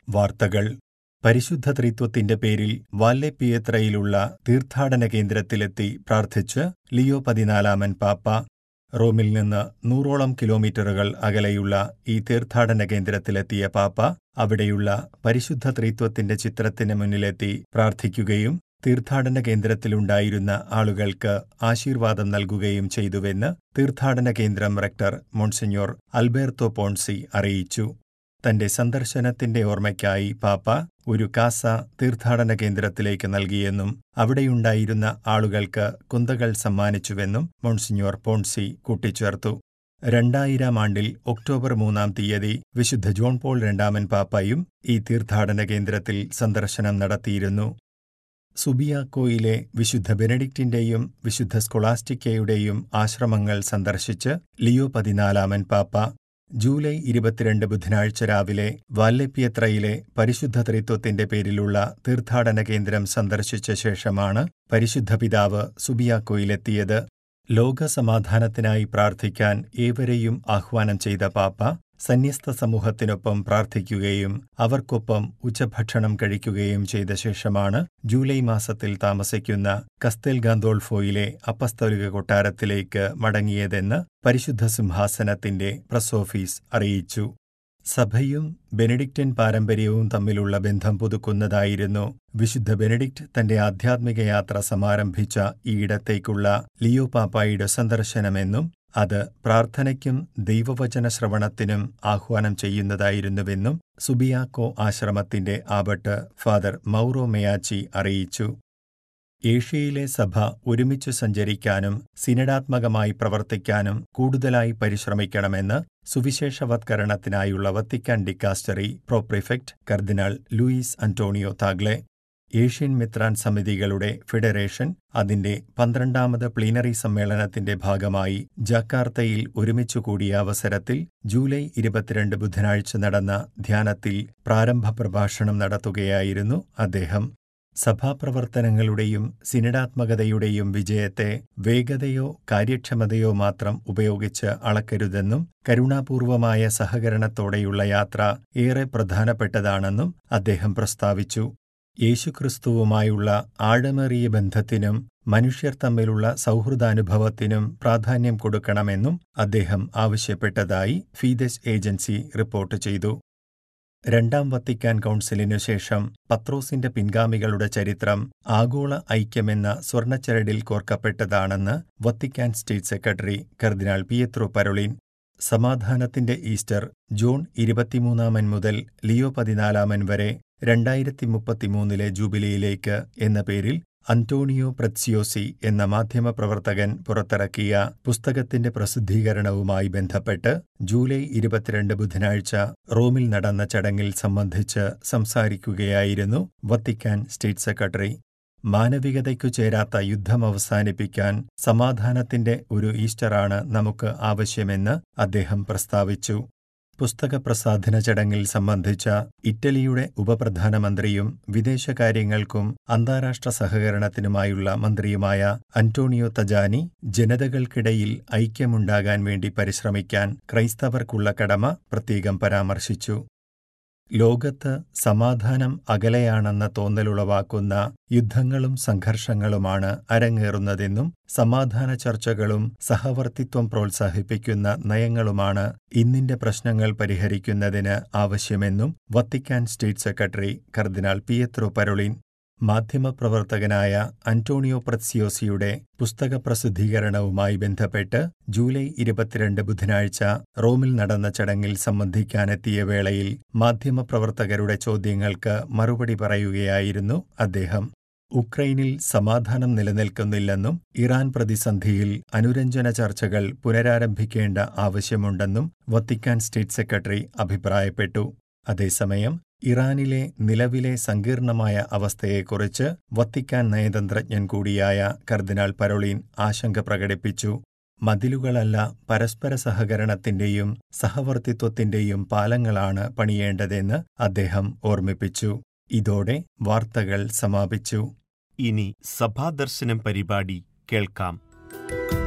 വാർത്തകൾ പരിശുദ്ധ ത്രിത്വത്തിന്റെ പേരിൽ വാല്ലെപ്പിയത്രയിലുള്ള തീർത്ഥാടന കേന്ദ്രത്തിലെത്തി പ്രാർത്ഥിച്ച് ലിയോ പതിനാലാമൻ പാപ്പ റോമിൽ നിന്ന് നൂറോളം കിലോമീറ്ററുകൾ അകലെയുള്ള ഈ തീർത്ഥാടന കേന്ദ്രത്തിലെത്തിയ പാപ്പ അവിടെയുള്ള പരിശുദ്ധ ത്രിത്വത്തിന്റെ ചിത്രത്തിന് മുന്നിലെത്തി പ്രാർത്ഥിക്കുകയും തീർത്ഥാടന കേന്ദ്രത്തിലുണ്ടായിരുന്ന ആളുകൾക്ക് ആശീർവാദം നൽകുകയും ചെയ്തുവെന്ന് തീർത്ഥാടന കേന്ദ്രം റെക്ടർ മോൺസിഞ്ഞോർ അൽബേർത്തോ പോൺസി അറിയിച്ചു തന്റെ സന്ദർശനത്തിന്റെ ഓർമ്മയ്ക്കായി പാപ്പ ഒരു കാസ തീർത്ഥാടന കേന്ദ്രത്തിലേക്ക് നൽകിയെന്നും അവിടെയുണ്ടായിരുന്ന ആളുകൾക്ക് കുന്തകൾ സമ്മാനിച്ചുവെന്നും മോൺസിഞ്ഞോർ പോൺസി കൂട്ടിച്ചേർത്തു രണ്ടായിരം ആണ്ടിൽ ഒക്ടോബർ മൂന്നാം തീയതി വിശുദ്ധ ജോൺ പോൾ രണ്ടാമൻ പാപ്പായും ഈ തീർത്ഥാടന കേന്ദ്രത്തിൽ സന്ദർശനം നടത്തിയിരുന്നു സുബിയാക്കോയിലെ വിശുദ്ധ ബെനഡിക്റ്റിന്റെയും വിശുദ്ധ സ്കൊളാസ്റ്റിക്കയുടെയും ആശ്രമങ്ങൾ സന്ദർശിച്ച് ലിയോ പതിനാലാമൻ പാപ്പ ജൂലൈ ഇരുപത്തിരണ്ട് ബുധനാഴ്ച രാവിലെ വാല്ലെപ്പിയത്രയിലെ പരിശുദ്ധ ത്രിത്വത്തിന്റെ പേരിലുള്ള തീർത്ഥാടന കേന്ദ്രം സന്ദർശിച്ച ശേഷമാണ് പരിശുദ്ധ പിതാവ് സുബിയാക്കോയിലെത്തിയത് ലോകസമാധാനത്തിനായി പ്രാർത്ഥിക്കാൻ ഏവരെയും ആഹ്വാനം ചെയ്ത പാപ്പ സന്യസ്ത സമൂഹത്തിനൊപ്പം പ്രാർത്ഥിക്കുകയും അവർക്കൊപ്പം ഉച്ചഭക്ഷണം കഴിക്കുകയും ചെയ്ത ശേഷമാണ് ജൂലൈ മാസത്തിൽ താമസിക്കുന്ന കസ്തെൽ ഗാന്തോൾഫോയിലെ അപ്പസ്തോലിക കൊട്ടാരത്തിലേക്ക് മടങ്ങിയതെന്ന് പരിശുദ്ധ സിംഹാസനത്തിന്റെ പ്രസ് ഓഫീസ് അറിയിച്ചു സഭയും ബെനഡിക്റ്റൻ പാരമ്പര്യവും തമ്മിലുള്ള ബന്ധം പുതുക്കുന്നതായിരുന്നു വിശുദ്ധ ബെനഡിക്റ്റ് തന്റെ ആധ്യാത്മിക യാത്ര സമാരംഭിച്ച ഈയിടത്തേക്കുള്ള ലിയോ പാപ്പായുടെ സന്ദർശനമെന്നും അത് പ്രാർത്ഥനയ്ക്കും ദൈവവചന ശ്രവണത്തിനും ആഹ്വാനം ചെയ്യുന്നതായിരുന്നുവെന്നും സുബിയാക്കോ ആശ്രമത്തിന്റെ ആബട്ട് ഫാദർ മൗറോ മെയാച്ചി അറിയിച്ചു ഏഷ്യയിലെ സഭ ഒരുമിച്ചു സഞ്ചരിക്കാനും സിനഡാത്മകമായി പ്രവർത്തിക്കാനും കൂടുതലായി പരിശ്രമിക്കണമെന്ന് സുവിശേഷവത്കരണത്തിനായുള്ള വത്തിക്കാൻ ഡിക്കാസ്റ്ററി പ്രോപ്രിഫെക്ട് കർദിനാൾ ലൂയിസ് അന്റോണിയോ താഗ്ലെ ഏഷ്യൻ മിത്രാൻ സമിതികളുടെ ഫെഡറേഷൻ അതിന്റെ പന്ത്രണ്ടാമത് പ്ലീനറി സമ്മേളനത്തിന്റെ ഭാഗമായി ജക്കാർത്തയിൽ ഒരുമിച്ചു കൂടിയ അവസരത്തിൽ ജൂലൈ ഇരുപത്തിരണ്ട് ബുധനാഴ്ച നടന്ന ധ്യാനത്തിൽ പ്രാരംഭ പ്രഭാഷണം നടത്തുകയായിരുന്നു അദ്ദേഹം സഭാപ്രവർത്തനങ്ങളുടെയും സിനിഡാത്മകതയുടെയും വിജയത്തെ വേഗതയോ കാര്യക്ഷമതയോ മാത്രം ഉപയോഗിച്ച് അളക്കരുതെന്നും കരുണാപൂർവമായ സഹകരണത്തോടെയുള്ള യാത്ര ഏറെ പ്രധാനപ്പെട്ടതാണെന്നും അദ്ദേഹം പ്രസ്താവിച്ചു യേശുക്രിസ്തുവുമായുള്ള ആഴമേറിയ ബന്ധത്തിനും മനുഷ്യർ തമ്മിലുള്ള സൗഹൃദാനുഭവത്തിനും പ്രാധാന്യം കൊടുക്കണമെന്നും അദ്ദേഹം ആവശ്യപ്പെട്ടതായി ഫീദസ് ഏജൻസി റിപ്പോർട്ട് ചെയ്തു രണ്ടാം വത്തിക്കാൻ കൗൺസിലിനു ശേഷം പത്രോസിന്റെ പിൻഗാമികളുടെ ചരിത്രം ആഗോള ഐക്യമെന്ന സ്വർണ്ണച്ചരടിൽ കോർക്കപ്പെട്ടതാണെന്ന് വത്തിക്കാൻ സ്റ്റേറ്റ് സെക്രട്ടറി കർദിനാൾ പിയത്രോ പരോളിൻ സമാധാനത്തിന്റെ ഈസ്റ്റർ ജൂൺ ഇരുപത്തിമൂന്നാമൻ മുതൽ ലിയോ പതിനാലാമൻ വരെ രണ്ടായിരത്തി മുപ്പത്തിമൂന്നിലെ ജൂബിലിയിലേക്ക് എന്ന പേരിൽ അന്റോണിയോ പ്രത്സിയോസി എന്ന മാധ്യമപ്രവർത്തകൻ പുറത്തിറക്കിയ പുസ്തകത്തിന്റെ പ്രസിദ്ധീകരണവുമായി ബന്ധപ്പെട്ട് ജൂലൈ ഇരുപത്തിരണ്ട് ബുധനാഴ്ച റോമിൽ നടന്ന ചടങ്ങിൽ സംബന്ധിച്ച് സംസാരിക്കുകയായിരുന്നു വത്തിക്കാൻ സ്റ്റേറ്റ് സെക്രട്ടറി മാനവികതയ്ക്കു ചേരാത്ത യുദ്ധം അവസാനിപ്പിക്കാൻ സമാധാനത്തിന്റെ ഒരു ഈസ്റ്ററാണ് നമുക്ക് ആവശ്യമെന്ന് അദ്ദേഹം പ്രസ്താവിച്ചു പുസ്തക പ്രസാധന ചടങ്ങിൽ സംബന്ധിച്ച ഇറ്റലിയുടെ ഉപപ്രധാനമന്ത്രിയും വിദേശകാര്യങ്ങൾക്കും അന്താരാഷ്ട്ര സഹകരണത്തിനുമായുള്ള മന്ത്രിയുമായ അന്റോണിയോ തജാനി ജനതകൾക്കിടയിൽ ഐക്യമുണ്ടാകാൻ വേണ്ടി പരിശ്രമിക്കാൻ ക്രൈസ്തവർക്കുള്ള കടമ പ്രത്യേകം പരാമർശിച്ചു ലോകത്ത് സമാധാനം അകലെയാണെന്ന തോന്നലുളവാക്കുന്ന യുദ്ധങ്ങളും സംഘർഷങ്ങളുമാണ് അരങ്ങേറുന്നതെന്നും സമാധാന ചർച്ചകളും സഹവർത്തിത്വം പ്രോത്സാഹിപ്പിക്കുന്ന നയങ്ങളുമാണ് ഇന്നിന്റെ പ്രശ്നങ്ങൾ പരിഹരിക്കുന്നതിന് ആവശ്യമെന്നും വത്തിക്കാൻ സ്റ്റേറ്റ് സെക്രട്ടറി കർദിനാൾ പിയത്രോ പരോളിൻ മാധ്യമപ്രവർത്തകനായ അന്റോണിയോ പ്രത്സിയോസിയുടെ പുസ്തക പ്രസിദ്ധീകരണവുമായി ബന്ധപ്പെട്ട് ജൂലൈ ഇരുപത്തിരണ്ട് ബുധനാഴ്ച റോമിൽ നടന്ന ചടങ്ങിൽ സംബന്ധിക്കാനെത്തിയ വേളയിൽ മാധ്യമപ്രവർത്തകരുടെ ചോദ്യങ്ങൾക്ക് മറുപടി പറയുകയായിരുന്നു അദ്ദേഹം ഉക്രൈനിൽ സമാധാനം നിലനിൽക്കുന്നില്ലെന്നും ഇറാൻ പ്രതിസന്ധിയിൽ അനുരഞ്ജന ചർച്ചകൾ പുനരാരംഭിക്കേണ്ട ആവശ്യമുണ്ടെന്നും വത്തിക്കാൻ സ്റ്റേറ്റ് സെക്രട്ടറി അഭിപ്രായപ്പെട്ടു അതേസമയം ഇറാനിലെ നിലവിലെ സങ്കീർണമായ അവസ്ഥയെക്കുറിച്ച് വത്തിക്കാൻ നയതന്ത്രജ്ഞൻ കൂടിയായ കർദിനാൾ പരോളീൻ ആശങ്ക പ്രകടിപ്പിച്ചു മതിലുകളല്ല പരസ്പര സഹകരണത്തിന്റെയും സഹവർത്തിത്വത്തിന്റെയും പാലങ്ങളാണ് പണിയേണ്ടതെന്ന് അദ്ദേഹം ഓർമ്മിപ്പിച്ചു ഇതോടെ വാർത്തകൾ സമാപിച്ചു ഇനി സഭാദർശനം പരിപാടി കേൾക്കാം